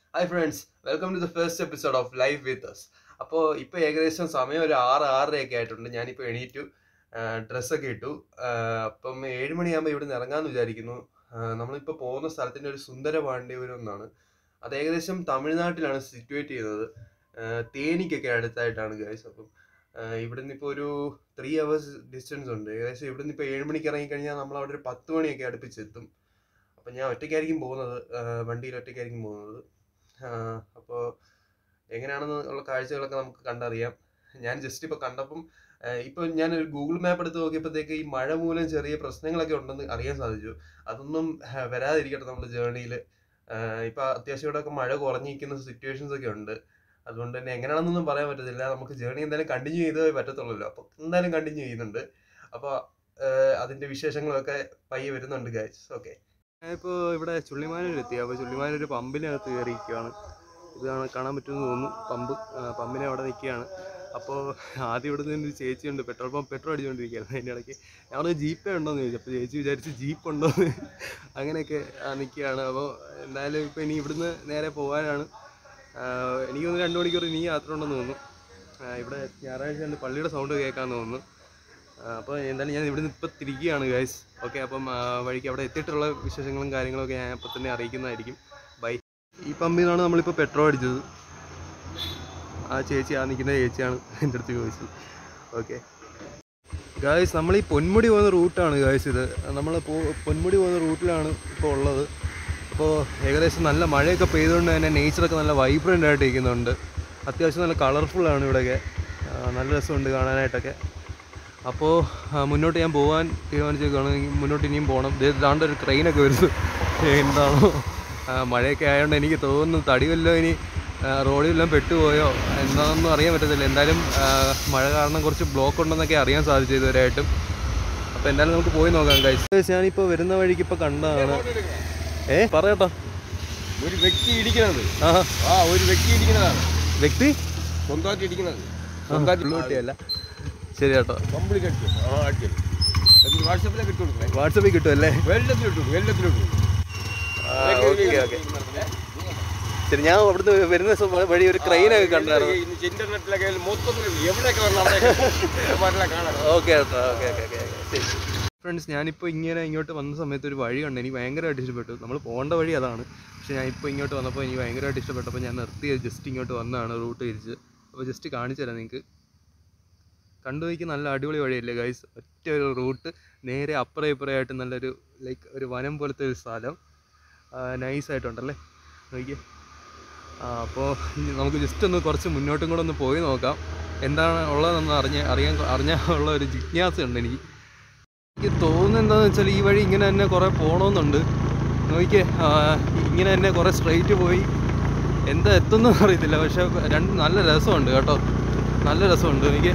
hi friends welcome to the first episode of life with us അപ്പോൾ ഇപ്പോൾ ഏകദേശം സമയം ഒരു ആറ് ആറരയൊക്കെ ആയിട്ടുണ്ട് ഞാനിപ്പോൾ എണീറ്റു ഡ്രസ്സൊക്കെ ഇട്ടു ആ, അപ്പം ഏഴ് മണിയാകുമ്പോൾ ഇവിടെ നിന്ന് ഇറങ്ങാമെന്ന് വിചാരിക്കുന്നു ആ, നമ്മളിപ്പോൾ പോകുന്ന സ്ഥലത്തിൻ്റെ ഒരു സുന്ദര പാണ്ഡ്യപുരം എന്നാണ് അത് ഏകദേശം തമിഴ്നാട്ടിലാണ് സിറ്റുവേറ്റ് ചെയ്യുന്നത് ആ, തേനിക്കൊക്കെ അടുത്തായിട്ടാണ് ഗൈസ് അപ്പം ആ, ഇവിടുന്ന് ഇപ്പോൾ ഒരു ത്രീ അവേഴ്സ് ഡിസ്റ്റൻസ് ഉണ്ട് ഏകദേശം ഇവിടുന്ന് ഇപ്പോൾ ഏഴ് മണിക്ക് ഇറങ്ങിക്കഴിഞ്ഞാൽ നമ്മൾ അവിടെ ഒരു പത്ത് മണിയൊക്കെ അടുപ്പിച്ചെത്തും അപ്പം ഞാൻ ഒറ്റയ്ക്കായിരിക്കും പോകുന്നത് ആ, വണ്ടിയിൽ ഒറ്റയ്ക്കായിരിക്കും പോകുന്നത് അപ്പോൾ എങ്ങനെയാണെന്ന് ഉള്ള കാഴ്ചകളൊക്കെ നമുക്ക് കണ്ടറിയാം ഞാൻ ജസ്റ്റ് ഇപ്പോൾ കണ്ടപ്പം ഇപ്പോൾ ഞാൻ ഒരു ഗൂഗിൾ മാപ്പ് എടുത്ത് നോക്കിയപ്പോഴത്തേക്ക് ഈ മഴ മൂലം ചെറിയ പ്രശ്നങ്ങളൊക്കെ ഉണ്ടെന്ന് അറിയാൻ സാധിച്ചു അതൊന്നും ആ, വരാതിരിക്കട്ടെ നമ്മുടെ ജേർണിയിൽ ഇപ്പോൾ അത്യാവശ്യം ഇവിടെയൊക്കെ മഴ കുറഞ്ഞിരിക്കുന്ന സിറ്റുവേഷൻസ് ഒക്കെ ഉണ്ട് അതുകൊണ്ട് തന്നെ എങ്ങനെയാണെന്നൊന്നും പറയാൻ പറ്റത്തില്ല നമുക്ക് ജേർണി എന്തായാലും കണ്ടിന്യൂ ചെയ്തേ പറ്റത്തുള്ളൂ അപ്പോൾ എന്തായാലും കണ്ടിന്യൂ ചെയ്യുന്നുണ്ട് അപ്പോൾ അതിൻ്റെ വിശേഷങ്ങളൊക്കെ പയ്യെ വരുന്നുണ്ട് ഗൈസ് ഓക്കെ ഞാനിപ്പോൾ ഇവിടെ ചുള്ളിമാനൂരെത്തി അപ്പോൾ ചുള്ളിമാനൂർ പമ്പിനകത്ത് കയറിയിരിക്കുകയാണ് ഇതാണ് കാണാൻ പറ്റുമെന്ന് തോന്നുന്നു പമ്പ് ആ, പമ്പിനെ അവിടെ നിൽക്കുകയാണ് അപ്പോൾ ആദ്യം ഇവിടെ നിന്ന് ഒരു ചേച്ചിയുണ്ട് പെട്രോൾ പമ്പ് പെട്രോൾ അടിച്ചുകൊണ്ടിരിക്കുകയായിരുന്നു അതിൻ്റെ ഇടയ്ക്ക് ഞങ്ങൾ ജീപ്പേ ഉണ്ടോയെന്ന് ചോദിച്ചു അപ്പോൾ ചേച്ചി വിചാരിച്ച് ജീപ്പ് ഉണ്ടോയെന്ന് അങ്ങനെയൊക്കെ നിൽക്കുകയാണ് അപ്പോൾ എന്തായാലും ഇപ്പോൾ ഇനി ഇവിടുന്ന് നേരെ പോകാനാണ് ആ, എനിക്ക് തോന്നുന്നു രണ്ട് മണിക്കൂർ ഇനി യാത്ര ഉണ്ടെന്ന് തോന്നുന്നു ആ, ഇവിടെ ഞായറാഴ്ച ഉണ്ട് പള്ളിയുടെ സൗണ്ട് കേൾക്കാമെന്ന് തോന്നുന്നു ആ, അപ്പോൾ എന്തായാലും ഞാൻ ഇവിടുന്ന് ഇപ്പോൾ തിരിക്കുകയാണ് ഗൈസ് ഓക്കെ അപ്പം ആ, വഴിക്ക് അവിടെ എത്തിയിട്ടുള്ള വിശേഷങ്ങളും കാര്യങ്ങളൊക്കെ ഞാൻ അപ്പോൾ തന്നെ അറിയിക്കുന്നതായിരിക്കും ബൈ ഈ പമ്പിൽ നിന്നാണ് നമ്മളിപ്പോൾ പെട്രോൾ അടിച്ചത് ആ ചേച്ചി ആ നിൽക്കുന്ന ചേച്ചിയാണ് എൻ്റെ അടുത്ത് ചോദിച്ചത് ഓക്കെ ഗായ്സ് നമ്മൾ ഈ പൊന്മുടി പോകുന്ന റൂട്ടാണ് ഗായ്സ് ഇത് നമ്മൾ പൊന്മുടി പോകുന്ന റൂട്ടിലാണ് ഇപ്പോൾ ഉള്ളത് അപ്പോൾ ഏകദേശം നല്ല മഴയൊക്കെ പെയ്തുകൊണ്ട് തന്നെ നേച്ചറൊക്കെ നല്ല വൈബ്രൻ്റ് ആയിട്ട് ഇരിക്കുന്നുണ്ട് അത്യാവശ്യം നല്ല കളർഫുള്ളാണ് ഇവിടെയൊക്കെ ആ, നല്ല രസമുണ്ട് കാണാനായിട്ടൊക്കെ അപ്പോൾ മുന്നോട്ട് ഞാൻ പോകാൻ തീരുമാനിച്ചേക്കാണ് മുന്നോട്ട് ഇനിയും പോകണം ദാണ്ട് ഒരു ട്രെയിനൊക്കെ വരുന്നു എന്താണോ ആ, മഴയൊക്കെ ആയതുകൊണ്ട് എനിക്ക് തോന്നുന്നു തടി വല്ലതും ഇനി ആ, റോഡിൽ വല്ലതും പെട്ടുപോയോ എന്താണെന്നൊന്നും അറിയാൻ പറ്റത്തില്ല എന്തായാലും ആ, മഴ കാരണം കുറച്ച് ബ്ലോക്ക് ഉണ്ടെന്നൊക്കെ അറിയാൻ സാധിച്ചു ഇതുവരെയായിട്ടും അപ്പോൾ എന്തായാലും നമുക്ക് പോയി നോക്കാം കഴിച്ച് ഞാനിപ്പോൾ വരുന്ന വഴിക്ക് ഇപ്പോൾ കണ്ടതാണ് ഏ പറയട്ടോ ഒരു വ്യക്തി ഇടിക്കുന്നത് ആ ആ ഒരു വ്യക്തി ഇടിക്കുന്നതാണ് വ്യക്തി സ്വന്തമായിട്ട് ഇടിക്കുന്നത് ഉള്ളുവട്ടിയല്ല ശരി കേട്ടോ കമ്പിളി കടിച്ചു ആ അടിക്കൽ അത് വാട്സപ്പിലേക്ക് ഇട്ട് കൊടുക്കണേ വാട്സപ്പിൽ കിട്ടുമല്ലേ വെള്ളത്തിലിട്ടു വെള്ളത്തിലിട്ടു ഓക്കെ ഓക്കെ ശരി ഞാൻ അവിടുന്ന് വരുന്ന ദിവസം വഴി ഒരു ക്രെയിനൊക്കെ കണ്ടായിരുന്നു ഇന്റർനെറ്റിലൊക്കെ മൊത്തത്തിൽ എവിടെയൊക്കെ വരണം അവിടെയൊക്കെ കാണാം ഓക്കെ കേട്ടോ ഓക്കെ ഓക്കെ ഓക്കെ ശരി ഫ്രണ്ട്സ് ഞാനിപ്പോൾ ഇങ്ങനെ ഇങ്ങോട്ട് വന്ന സമയത്ത് ഒരു വഴി കണ്ട് എനിക്ക് ഭയങ്കരമായിട്ട് ഇഷ്ടപ്പെട്ടു നമ്മൾ പോകേണ്ട വഴി അതാണ് പക്ഷേ ഞാൻ ഇപ്പോൾ ഇങ്ങോട്ട് വന്നപ്പോൾ എനിക്ക് ഭയങ്കരമായിട്ട് ഇഷ്ടപ്പെട്ടപ്പോൾ ഞാൻ നിർത്തി ജസ്റ്റ് ഇങ്ങോട്ട് വന്നതാണ് റൂട്ട് തിരിച്ച് അപ്പോൾ ജസ്റ്റ് കാണിച്ചു തരാം നിങ്ങൾക്ക് കണ്ടു നോക്കി നല്ല അടിപൊളി വഴിയല്ലേ ഗൈസ് ഒറ്റ ഒരു റൂട്ട് നേരെ അപ്പുറം ഇപ്പുറം ആയിട്ട് നല്ലൊരു ലൈക്ക് ഒരു വനം പോലത്തെ ഒരു സ്ഥലം നൈസായിട്ടുണ്ടല്ലേ നോക്കിയേ ആ അപ്പോൾ ഇനി നമുക്ക് ജസ്റ്റ് ഒന്ന് കുറച്ച് മുന്നോട്ടും കൂടെ ഒന്ന് പോയി നോക്കാം എന്താണ് ഉള്ളതെന്ന് അറിഞ്ഞ അറിയാൻ അറിഞ്ഞാലുള്ള ഒരു ജിജ്ഞാസയുണ്ട് എനിക്ക് എനിക്ക് തോന്നുന്നത് എന്താണെന്ന് വെച്ചാൽ ഈ വഴി ഇങ്ങനെ തന്നെ കുറേ പോകണമെന്നുണ്ട് നോക്കിയേ ആ, ഇങ്ങനെ തന്നെ കുറേ സ്ട്രെയിറ്റ് പോയി എന്താ എത്തുന്നു അറിയത്തില്ല പക്ഷെ രണ്ട് നല്ല രസമുണ്ട് കേട്ടോ നല്ല രസമുണ്ട് എനിക്ക്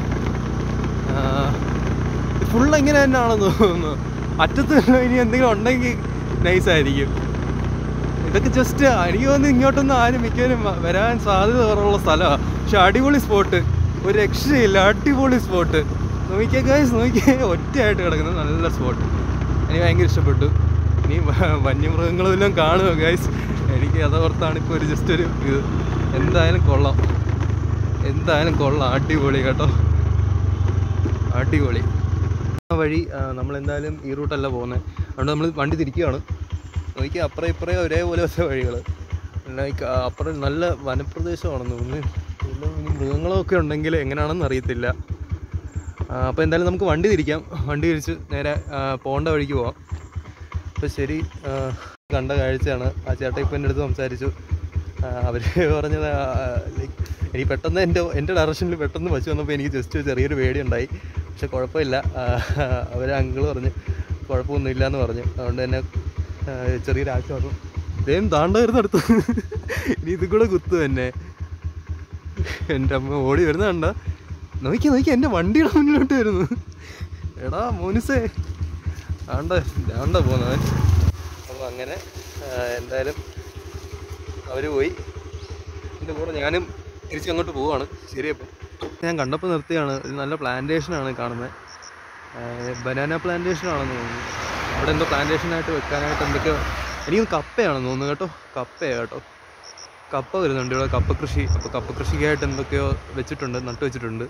ഫുൾ ഇങ്ങനെ തന്നെയാണെന്ന് തോന്നുന്നു അറ്റത്ത് ഇനി എന്തെങ്കിലും ഉണ്ടെങ്കിൽ നൈസായിരിക്കും ഇതൊക്കെ ജസ്റ്റ് എനിക്ക് തോന്നുന്നു ഇങ്ങോട്ടൊന്നും ആരും മിക്കവരും വ- വരാൻ സാധ്യത കുറവുള്ള സ്ഥലമാണ് പക്ഷെ അടിപൊളി സ്പോട്ട് ഒരു രക്ഷയില്ല അടിപൊളി സ്പോട്ട് നോക്കിയേ ഗൈസ് നോക്കിയേ ഒറ്റയായിട്ട് കിടക്കുന്ന നല്ല സ്പോട്ട് എനിക്ക് ഭയങ്കര ഇഷ്ടപ്പെട്ടു ഇനി വ- വന്യമൃഗങ്ങളെല്ലാം കാണുമോ ഗൈസ് എനിക്ക് അതോർത്താണ് ഇപ്പോൾ ഒരു ജസ്റ്റ് ഒരു ഇത് എന്തായാലും കൊള്ളാം എന്തായാലും കൊള്ളാം അടിപൊളി കേട്ടോ അടിപൊളി ആ വഴി ആ, നമ്മളെന്തായാലും ഈ റൂട്ടല്ല പോകുന്നത് അതുകൊണ്ട് നമ്മൾ വണ്ടി തിരിക്കുകയാണ് എനിക്ക് അപ്പുറം ഇപ്പുറം ഒരേപോലത്തെ വഴികൾ ലൈക്ക് അപ്പുറം നല്ല വനപ്രദേശമാണെന്ന് തോന്നുന്നു പിന്നെ ഇനി മൃഗങ്ങളൊക്കെ ഉണ്ടെങ്കിൽ എങ്ങനെയാണെന്ന് അറിയത്തില്ല അപ്പോൾ എന്തായാലും നമുക്ക് വണ്ടി തിരിക്കാം വണ്ടി തിരിച്ച് നേരെ ആ, പോകേണ്ട വഴിക്ക് പോവാം അപ്പോൾ ശരി ആ, കണ്ട കാഴ്ചയാണ് ആ ചേട്ടൻ ഇപ്പം എൻ്റെ അടുത്ത് സംസാരിച്ചു അവർ പറഞ്ഞത് ലൈക്ക് എനിക്ക് പെട്ടെന്ന് എൻ്റെ എൻ്റെ ഡയറക്ഷനിൽ പെട്ടെന്ന് പശു വന്നപ്പോൾ എനിക്ക് ജസ്റ്റ് ചെറിയൊരു പേടിയുണ്ടായി പക്ഷെ കുഴപ്പമില്ല അവർ അങ്കിൾ പറഞ്ഞ് കുഴപ്പമൊന്നുമില്ല എന്ന് പറഞ്ഞു അതുകൊണ്ട് തന്നെ ആ, ചെറിയൊരു ആശ്വാസം ഇതേം താണ്ടായിരുന്നു അടുത്ത് ഇനി ഇതും കൂടെ കുത്തു തന്നെ എൻ്റെ അമ്മ ഓടി വരുന്ന കണ്ട നോക്കി നോക്കി എൻ്റെ വണ്ടിയുടെ മുന്നിലോട്ട് വരുന്നു എടാ മോനിസേ ആണ്ട ആണ്ട പോന്നവൻ അപ്പോൾ അങ്ങനെ ആ, എന്തായാലും അവർ പോയി എൻ്റെ കൂടെ ഞാനും തിരിച്ച് അങ്ങോട്ട് പോവാണ് ശരിയപ്പം ഞാൻ കണ്ടപ്പോൾ നിർത്തിയാണ് ഒരു നല്ല പ്ലാന്റേഷനാണ് കാണുന്നത് ബനാന പ്ലാന്റേഷൻ ആണെന്ന് തോന്നുന്നു ഇവിടെ എന്തോ പ്ലാന്റേഷനായിട്ട് വെക്കാനായിട്ട് എന്തൊക്കെയോ എനിക്ക് തോന്നുന്നു കപ്പയാണെന്ന് തോന്നുന്നു കേട്ടോ കപ്പയാണ് കേട്ടോ കപ്പ വരുന്നുണ്ട് ഇവിടെ കപ്പ കൃഷി അപ്പോൾ കപ്പ കൃഷിക്കായിട്ട് എന്തൊക്കെയോ വെച്ചിട്ടുണ്ട് നട്ടു വെച്ചിട്ടുണ്ട്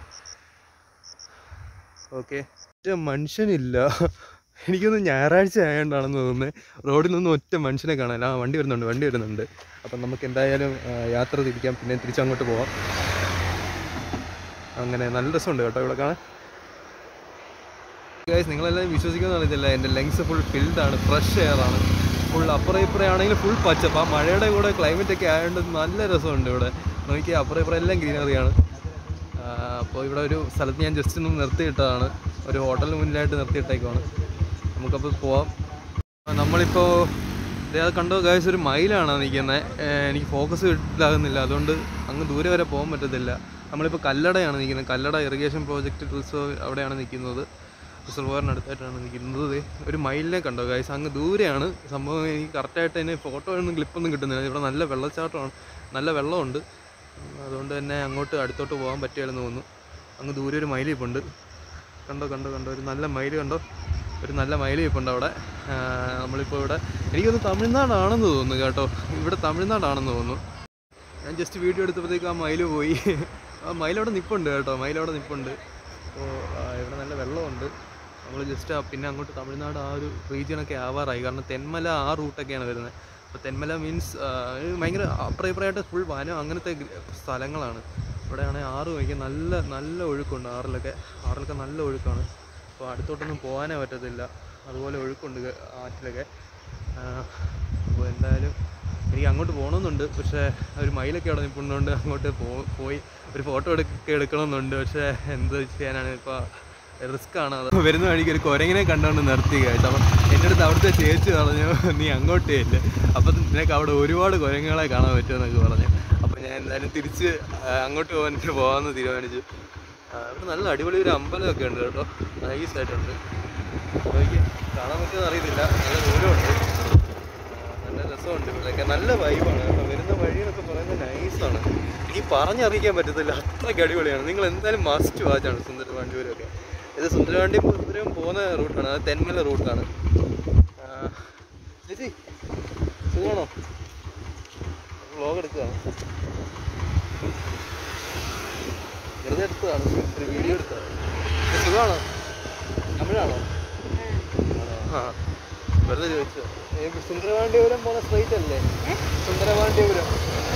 ഓക്കെ ഒറ്റ മനുഷ്യനില്ല എനിക്കൊന്ന് ഞായറാഴ്ച ആയതുകൊണ്ടാണെന്ന് തോന്നുന്നത് റോഡിൽ നിന്നും ഒറ്റ മനുഷ്യനെ കാണാനില്ല ആ വണ്ടി വരുന്നുണ്ട് വണ്ടി വരുന്നുണ്ട് അപ്പം നമുക്ക് എന്തായാലും ആ, യാത്ര തിരിക്കാം പിന്നെ തിരിച്ചങ്ങോട്ട് പോവാം അങ്ങനെ നല്ല രസമുണ്ട് കേട്ടോ ഇവിടെ കാണാൻ ഗൈസ് നിങ്ങളെല്ലാം വിശ്വസിക്കുന്ന അറിയത്തില്ല എൻ്റെ ലെങ്സ് ഫുൾ ഫിൽഡ് ആണ് ഫ്രഷ് എയർ ആണ് ഫുൾ അപ്പുറം ഇപ്പുറം ആണെങ്കിൽ ഫുൾ പച്ചപ്പ് ആ മഴയുടെ കൂടെ ക്ലൈമറ്റ് ഒക്കെ ആയതുകൊണ്ട് നല്ല രസമുണ്ട് ഇവിടെ നോക്കി അപ്പുറം ഇപ്പുറം എല്ലാം ഗ്രീനറിയാണ് അപ്പോൾ ഇവിടെ ഒരു സ്ഥലത്ത് ഞാൻ ജസ്റ്റ് ഒന്ന് നിർത്തിയിട്ടതാണ് ഒരു ഹോട്ടലിന് മുന്നിലായിട്ട് നിർത്തിയിട്ടേക്കുവാണ് നമുക്കപ്പോൾ പോവാം ആ, നമ്മളിപ്പോൾ ദേ അത് കണ്ടോ ഗൈസ് ഒരു മയിലാണ് നിൽക്കുന്നത് എനിക്ക് ഫോക്കസ് ഇതാകുന്നില്ല അതുകൊണ്ട് അങ്ങ് ദൂരെ വരെ പോകാൻ പറ്റത്തില്ല നമ്മളിപ്പോൾ കല്ലടയാണ് നിൽക്കുന്നത് കല്ലട ഇറിഗേഷൻ പ്രോജക്റ്റ് റിസർവ് അവിടെയാണ് നിൽക്കുന്നത് റിസർവറിനടുത്തായിട്ടാണ് നിൽക്കുന്നത് ദേ ഒരു മയിലിനെ കണ്ടോ ഗൈസ് അങ്ങ് ദൂരെയാണ് സംഭവം എനിക്ക് കറക്റ്റായിട്ട് അതിന് ഫോട്ടോ ഒന്നും ക്ലിപ്പൊന്നും കിട്ടുന്നില്ല ഇവിടെ നല്ല വെള്ളച്ചാട്ടമാണ് നല്ല വെള്ളമുണ്ട് അതുകൊണ്ട് തന്നെ അങ്ങോട്ട് അടുത്തോട്ട് പോകാൻ പറ്റുകയെന്ന് തോന്നുന്നു അങ്ങ് ദൂരെ ഒരു മയിൽ ഇപ്പുണ്ട് കണ്ടോ കണ്ടോ കണ്ടോ ഒരു നല്ല മയിൽ കണ്ടോ ഒരു നല്ല മയിൽ ഇപ്പുണ്ട് അവിടെ ആ, നമ്മളിപ്പോൾ ഇവിടെ എനിക്കൊന്ന് തമിഴ്നാടാണെന്ന് തോന്നുന്നു കേട്ടോ ഇവിടെ തമിഴ്നാടാണെന്ന് തോന്നുന്നു ഞാൻ ജസ്റ്റ് വീഡിയോ എടുത്തപ്പോഴത്തേക്ക് ആ മയിൽ പോയി ആ മയിലവിടെ നിൽപ്പുണ്ട് കേട്ടോ മയിലവിടെ നിൽപ്പുണ്ട് അപ്പോൾ ഇവിടെ നല്ല വെള്ളമുണ്ട് നമ്മൾ ജസ്റ്റ് പിന്നെ അങ്ങോട്ട് തമിഴ്നാട് ആ ഒരു റീജിയനൊക്കെ ആവാറായി കാരണം തെന്മല ആ റൂട്ടൊക്കെയാണ് വരുന്നത് അപ്പോൾ തെന്മല മീൻസ് ഭയങ്കര അപ്പുറം ഇപ്പുറമായിട്ട് ഫുൾ വനം അങ്ങനത്തെ ഗ്ര- സ്ഥലങ്ങളാണ് ഇവിടെയാണെങ്കിൽ ആറ് വഴിക്ക് നല്ല നല്ല ഒഴുക്കുണ്ട് ആറിലൊക്കെ ആറിലൊക്കെ നല്ല ഒഴുക്കാണ് അപ്പോൾ അടുത്തോട്ടൊന്നും പോകാനേ പറ്റത്തില്ല അതുപോലെ ഒഴുക്കുണ്ട് ഗ- ആറ്റിലൊക്കെ അപ്പോൾ എന്തായാലും എനിക്ക് അങ്ങോട്ട് പോകണമെന്നുണ്ട് പക്ഷേ ഒരു മയിലൊക്കെ അവിടെ നിൽപ്പുണ്ടോണ്ട് അങ്ങോട്ട് പോ പോയി ഒരു ഫോട്ടോ എടുക്ക എടുക്കണമെന്നുണ്ട് പക്ഷേ എന്ത് ചെയ്യാനാണ് ഇപ്പോൾ റിസ്ക് ആണ് അത് വരുന്ന വഴിക്ക് ഒരു കുരങ്ങിനെ കണ്ടുകൊണ്ട് നിർത്തി കേട്ടോ അപ്പം എൻ്റെ അടുത്ത് അവിടുത്തെ ചേച്ചി പറഞ്ഞു നീ അങ്ങോട്ടേ ഇല്ല അപ്പം നിനക്ക് അവിടെ ഒരുപാട് കുരങ്ങുകളെ കാണാൻ പറ്റുമെന്നൊക്കെ പറഞ്ഞു അപ്പോൾ ഞാൻ എന്തായാലും തിരിച്ച് ആ, അങ്ങോട്ട് പോകാനായിട്ട് പോകാമെന്ന് തീരുമാനിച്ചു ആ, ഇവിടെ നല്ല അടിപൊളി ഒരു അമ്പലമൊക്കെ ഉണ്ട് കേട്ടോ നൈസ് ആയിട്ടുണ്ട് അപ്പോൾ എനിക്ക് കാണാൻ പറ്റുമെന്ന് അറിയത്തില്ല നല്ല ദൂരമുണ്ട് ആ, നല്ല രസമുണ്ട് ഇവിടെയൊക്കെ നല്ല വൈബാണ് കേട്ടോ വരുന്ന വഴി എന്നൊക്കെ പറയുന്നത് നൈസാണ് എനിക്ക് പറഞ്ഞറിയിക്കാൻ പറ്റത്തില്ല അത്രയ്ക്ക് അടിപൊളിയാണ് നിങ്ങൾ എന്തായാലും മസ്റ്റ് വാച്ചാണ് സുന്ദരവാണ്ടിപുരമൊക്കെ ഇത് സുന്ദരവാണ്ടിപുരം പോകുന്ന റൂട്ടാണ് അത് തെന്മല റൂട്ടാണ് ആ, ചേച്ചി സുഖമാണോ വ്ലോഗ് എടുക്കുകയാണ് വെറുതെ എടുത്തതാണ് ഒരു വീഡിയോ എടുത്തതാണ് ഇത് സുഖമാണോ തമിഴാണോ ആ വെറുതെ ചോദിച്ചു സുന്ദരവാണ്ടിപുരം പോണ സ്ട്രൈറ്റ് അല്ലേ സുന്ദരവാണ്ടിപുരം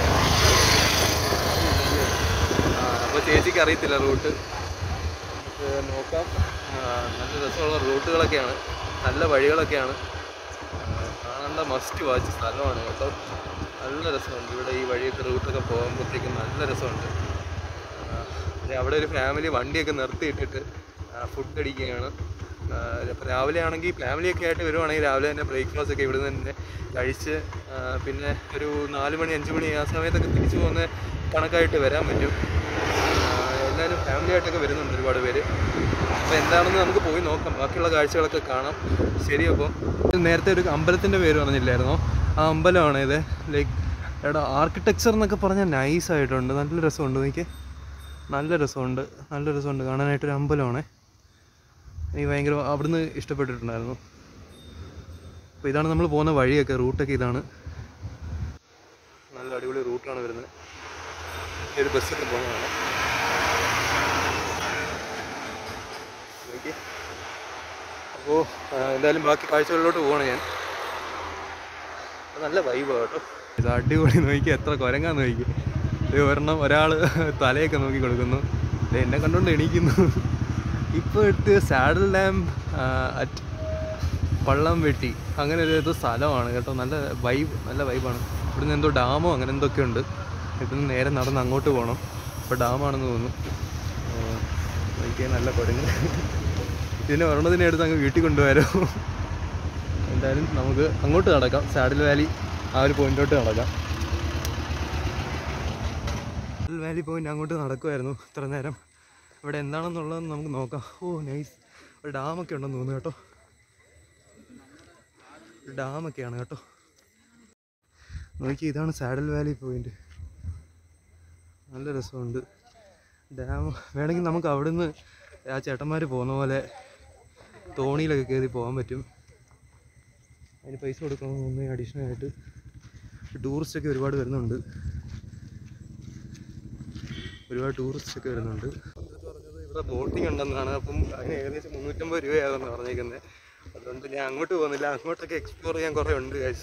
ആ അപ്പോൾ ചേച്ചിക്ക് അറിയത്തില്ല റൂട്ട് നമുക്ക് നോക്കാം ആ, നല്ല രസമുള്ള റൂട്ടുകളൊക്കെയാണ് നല്ല വഴികളൊക്കെയാണ് ആ, കാണേണ്ട മസ്റ്റ് വാച്ച് സ്ഥലമാണ് കേട്ടോ നല്ല രസമുണ്ട് ഇവിടെ ഈ വഴിയൊക്കെ റൂട്ടൊക്കെ പോകുമ്പോഴത്തേക്കും നല്ല രസമുണ്ട് ആ, ദേ അവിടെ ഒരു ഫാമിലി വണ്ടിയൊക്കെ നിർത്തിയിട്ടിട്ട് ഫുഡ് അടിക്കുകയാണ് അപ്പോൾ രാവിലെ ആണെങ്കിൽ ഫാമിലിയൊക്കെ ആയിട്ട് വരുവാണെങ്കിൽ രാവിലെ തന്നെ ബ്രേക്ക്ഫാസ്റ്റ് ഒക്കെ ഇവിടുന്ന് തന്നെ കഴിച്ച് ആ, പിന്നെ ഒരു നാല് മണി അഞ്ച് മണി ആ സമയത്തൊക്കെ തിരിച്ചു പോകുന്ന കണക്കായിട്ട് വരാൻ പറ്റും ആ, എല്ലാവരും ഫാമിലി ആയിട്ടൊക്കെ വരുന്നുണ്ട് ഒരുപാട് പേര് അപ്പോൾ എന്താണെന്ന് നമുക്ക് പോയി നോക്കാം ബാക്കിയുള്ള കാഴ്ചകളൊക്കെ കാണാം ശരി അപ്പോൾ നേരത്തെ ഒരു അമ്പലത്തിൻ്റെ പേര് പറഞ്ഞില്ലായിരുന്നോ ആ അമ്പലമാണ് ഇത് ലൈക്ക് എടാ ആർക്കിടെക്ചർ എന്നൊക്കെ പറഞ്ഞാൽ നൈസ് ആയിട്ടുണ്ട് നല്ല രസമുണ്ട് എനിക്ക് നല്ല രസമുണ്ട് നല്ല രസമുണ്ട് കാണാനായിട്ടൊരു അമ്പലമാണേ എനിക്ക് ഭയങ്കര അവിടുന്ന് ഇഷ്ടപ്പെട്ടിട്ടുണ്ടായിരുന്നു അപ്പോൾ ഇതാണ് നമ്മൾ പോകുന്ന വഴിയൊക്കെ റൂട്ടൊക്കെ ഇതാണ് നല്ല അടിപൊളി റൂട്ടാണ് വരുന്നത് ഈ ഒരു ബസ്സൊക്കെ പോകുന്നതാണ് അപ്പോൾ എന്തായാലും ബാക്കി കാഴ്ചകളിലോട്ട് പോവാണ് ഞാൻ നല്ല വൈബ് കേട്ടോ ഇത് അടിപൊളി നോക്കി എത്ര കുരങ്ങാന്ന് നോക്കി ഇത് ഒരെണ്ണം ഒരാൾ തലയൊക്കെ നോക്കി കൊടുക്കുന്നു ഇത് എന്നെ കണ്ടുകൊണ്ട് എണീക്കുന്നു ഇപ്പോൾ എടുത്ത് സാഡൽ ഡാം അറ്റ് പള്ളം വെട്ടി അങ്ങനെ ഒരു ഇത് സ്ഥലമാണ് കേട്ടോ നല്ല വൈബ് നല്ല വൈബാണ് ഇവിടുന്ന് എന്തോ ഡാമോ അങ്ങനെ എന്തൊക്കെ ഉണ്ട് ഇവിടുന്ന് നേരെ നടന്ന് അങ്ങോട്ട് പോകണം ഇപ്പോൾ ഡാമാണെന്ന് തോന്നുന്നു എനിക്ക് നല്ല കുരങ്ങ് ഇതിനെ ഒരെണ്ണത്തിനെ എടുത്ത് അങ്ങ് വീട്ടിൽ കൊണ്ടുവരാം എന്തായാലും നമുക്ക് അങ്ങോട്ട് നടക്കാം സാഡിൽ വാലി ആ ഒരു പോയിന്റിലോട്ട് നടക്കാം സാഡിൽ വാലി പോയിന്റ് അങ്ങോട്ട് നടക്കുമായിരുന്നു ഇത്ര നേരം ഇവിടെ എന്താണെന്നുള്ളതെന്ന് നമുക്ക് നോക്കാം ഓ നൈസ് ഒരു ഡാമൊക്കെ ഉണ്ടെന്ന് തോന്നുന്നു കേട്ടോ ഒരു ഡാമൊക്കെയാണ് കേട്ടോ നോക്കി ഇതാണ് സാഡൽ വാലി പോയിന്റ് നല്ല രസമുണ്ട് ഡാം വേണമെങ്കിൽ നമുക്ക് അവിടുന്ന് ആ ചേട്ടന്മാർ പോകുന്ന പോലെ തോണിയിലൊക്കെ കയറി പോകാൻ പറ്റും അതിന് പൈസ കൊടുക്കണമെന്ന് തോന്നുന്നു അഡീഷണൽ ആയിട്ട് ടൂറിസ്റ്റൊക്കെ ഒരുപാട് വരുന്നുണ്ട് ഒരുപാട് ടൂറിസ്റ്റ് ഒക്കെ വരുന്നുണ്ട് പറഞ്ഞത് ഇവിടെ ബോട്ടിംഗ് ഉണ്ടെന്നാണ് അപ്പം അതിന് ഏകദേശം മുന്നൂറ്റമ്പത് രൂപയാകുമെന്ന് പറഞ്ഞേക്കുന്നത് അതുകൊണ്ട് ഞാൻ അങ്ങോട്ട് പോകുന്നില്ല അങ്ങോട്ടൊക്കെ എക്സ്പ്ലോർ ചെയ്യാൻ കുറേ ഉണ്ട് കാശ്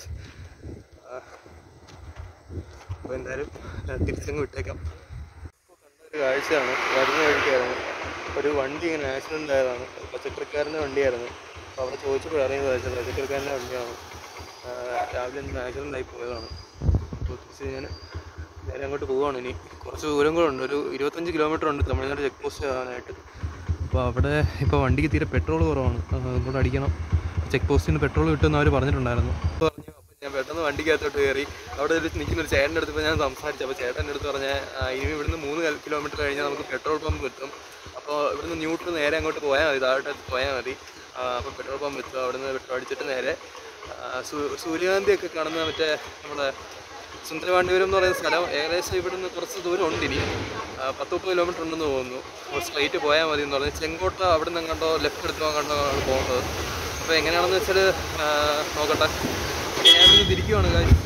അപ്പോൾ എന്തായാലും ഞാൻ തിരിച്ചങ്ങ് വിട്ടേക്കാം ഇപ്പോൾ കണ്ട ഒരു കാഴ്ചയാണ് വരുന്ന വഴിക്കായിരുന്നു ഒരു വണ്ടി ഇങ്ങനെ ആക്സിഡൻ്റ് ആയതാണ് ഒരു പച്ചക്കറിക്കാരൻ്റെ വണ്ടിയായിരുന്നു അപ്പോൾ അവിടെ ചോദിച്ചപ്പോൾ അറിയുന്നത് വെച്ചാൽ പച്ചക്കറിക്കാരൻ്റെ വണ്ടിയാണ് ആ, രാവിലെ എന്തെങ്കിലും ആക്സിഡൻ്റ് ആയി പോയതാണ് അപ്പോൾ തിരിച്ച് ഞാൻ നേരെ അങ്ങോട്ട് പോവുകയാണ് ഇനി കുറച്ച് ദൂരം കൂടെ ഉണ്ട് ഒരു ഇരുപത്തഞ്ച് കിലോമീറ്റർ ഉണ്ട് തമിഴ്നാട് ചെക്ക് പോസ്റ്റ് ആകാനായിട്ട് അപ്പോൾ അവിടെ ഇപ്പോൾ വണ്ടിക്ക് തീരെ പെട്രോൾ കുറവാണ് ആ, അതുകൊണ്ട് അടിക്കണം ചെക്ക് പോസ്റ്റിൽ നിന്ന് പെട്രോൾ കിട്ടുമെന്ന് അവർ പറഞ്ഞിട്ടുണ്ടായിരുന്നു അപ്പോൾ പറഞ്ഞു അപ്പോൾ ഞാൻ പെട്ടെന്ന് വണ്ടിക്കകത്തോട്ട് കയറി അവിടെ ഒരു നിൽക്കുന്ന ഒരു ചേട്ടൻ്റെ അടുത്ത് ഞാൻ സംസാരിച്ചു അപ്പോൾ ചേട്ടൻ്റെ അടുത്ത് പറഞ്ഞ ഇനി ഇവിടുന്ന് മൂന്ന് കിലോമീറ്റർ കഴിഞ്ഞാൽ നമുക്ക് പെട്രോൾ പമ്പ് കിട്ടും അപ്പോൾ ഇവിടുന്ന് ന്യൂട്രൽ നേരെ അങ്ങോട്ട് പോയാൽ മതി താഴോട്ട് പോയാൽ മതി അപ്പോൾ പെട്രോൾ പമ്പ് എത്തും അവിടുന്ന് പെട്രോൾ അടിച്ചിട്ട് നേരെ ആ, സൂ- സൂര്യകാന്തിയൊക്കെ കാണുന്ന മറ്റേ നമ്മുടെ സുന്ദരപാണ്ഡിപുരം എന്ന് പറയുന്ന സ്ഥലം ഏകദേശം ഇവിടുന്ന് കുറച്ച് ദൂരം ഉണ്ട് ഇനി ആ, പത്ത് മുപ്പത് കിലോമീറ്റർ ഉണ്ടെന്ന് തോന്നുന്നു അപ്പോൾ സ്ട്രൈറ്റ് പോയാൽ മതി എന്ന് പറഞ്ഞ് ചെങ്കോട്ട അവിടെ നിന്ന് കണ്ടോ ലെഫ്റ്റ് എടുത്തോ കണ്ടോ ആണ് പോകുന്നത് അപ്പോൾ എങ്ങനെയാണെന്ന് വെച്ചാൽ നോക്കട്ടെ ഞാൻ ഇന്ന് തിരിക്കുവാണ് കാര്യം